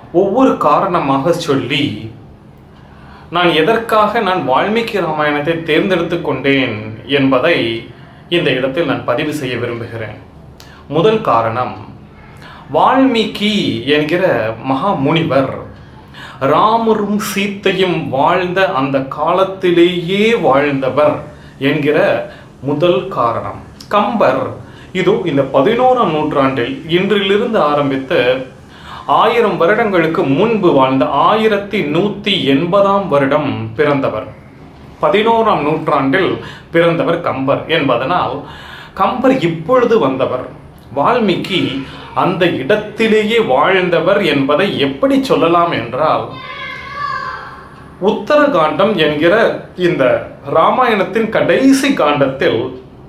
ஒவ்வொரு காரணமாக சொல்லி நான் எதற்காக நான் வால்மீகி ராமாயணத்தை தேர்ந்தெடுத்து கொண்டேன் என்பதை இந்த இடத்தில் நான் பதிவு செய்ய விரும்புகிறேன் முதல் காரணம் வால்மீகி என்கிற மகா முனிவர் ராமரும் சீத்தையும் வாழ்ந்த அந்த காலத்திலேயே வாழ்ந்தவர் என்கிற முதல் காரணம் கம்பர் இதோ இந்த பதினோராம் நூற்றாண்டில் இன்றிலிருந்து ஆரம்பித்து ஆயிரம் வருடங்களுக்கு முன்பு வாழ்ந்த ஆயிரத்தி நூத்தி எண்பதாம் வருடம் பிறந்தவர் பதினோராம் நூற்றாண்டில் பிறந்தவர் கம்பர் என்பதனால் கம்பர் இப்பொழுது வந்தவர் வால்மீகி அந்த இடத்திலேயே வாழ்ந்தவர் என்பதை எப்படி சொல்லலாம் என்றால் உத்தரகாண்டம் என்கிற இந்த ராமாயணத்தின் கடைசி காண்டத்தில்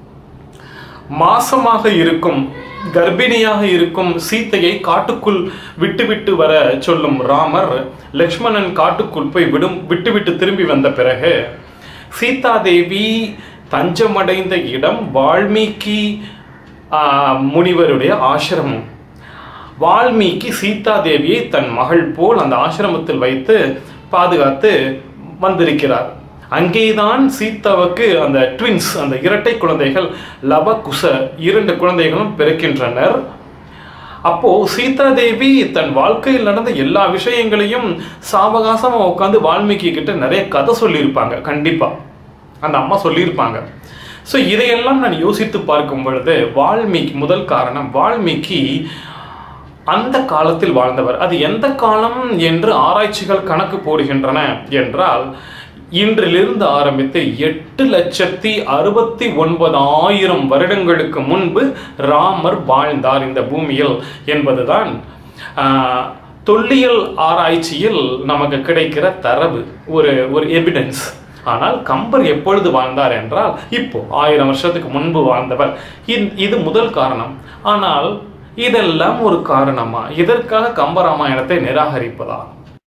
மாசமாக இருக்கும் கர்ப்பிணியாக இருக்கும் சீத்தையை காட்டுக்குள் விட்டுவிட்டு வர சொல்லும் ராமர் லக்ஷ்மணன் காட்டுக்குள் போய் விடும் விட்டுவிட்டு திரும்பி வந்த பிறகு சீதாதேவி தஞ்சமடைந்த இடம் வால்மீகி ஆஹ், முனிவருடைய ஆசிரமம் வால்மீகி சீதாதேவியை தன் மகள் போல் அந்த ஆசிரமத்தில் வைத்து பாதுகாத்து வந்திருக்கிறார் அங்கேதான் சீதாவுக்கு அந்த ட்வின்ஸ் அந்த இரட்டை குழந்தைகள் லவ குச இரண்டு குழந்தைகளும் பிறக்கின்றனர் அப்போ சீதாதேவி தன் வாழ்க்கையில் நடந்த எல்லா விஷயங்களையும் சாவகாசமா உட்காந்து வால்மீகி கிட்ட நிறைய கதை சொல்லியிருப்பாங்க கண்டிப்பா அந்த அம்மா சொல்லியிருப்பாங்க ஸோ இதையெல்லாம் நான் யோசித்து பார்க்கும் பொழுது வால்மீகி முதல் காரணம் வால்மீகி அந்த காலத்தில் வாழ்ந்தவர் அது எந்த காலம் என்று ஆராய்ச்சிகள் கணக்கு போடுகின்றன என்றால் இன்றிலிருந்து ஆரம்பித்து எட்டு லட்சத்தி அறுபத்தி ஒன்பதாயிரம் வருடங்களுக்கு முன்பு ராமர் வாழ்ந்தார் இந்த பூமியில் என்பதுதான் ஆஹ், தொல்லியல் ஆராய்ச்சியில் நமக்கு கிடைக்கிற தரவு ஒரு ஒரு எவிடன்ஸ் ஆனால் கம்பர் எப்பொழுது வாழ்ந்தார் என்றால் இப்போ ஆயிரம் வருஷத்துக்கு முன்பு வாழ்ந்தவர் இந்- இது முதல் காரணம் ஆனால் இதெல்லாம் ஒரு காரணமா இதற்காக கம்பராமாயணத்தை நிராகரிப்பதா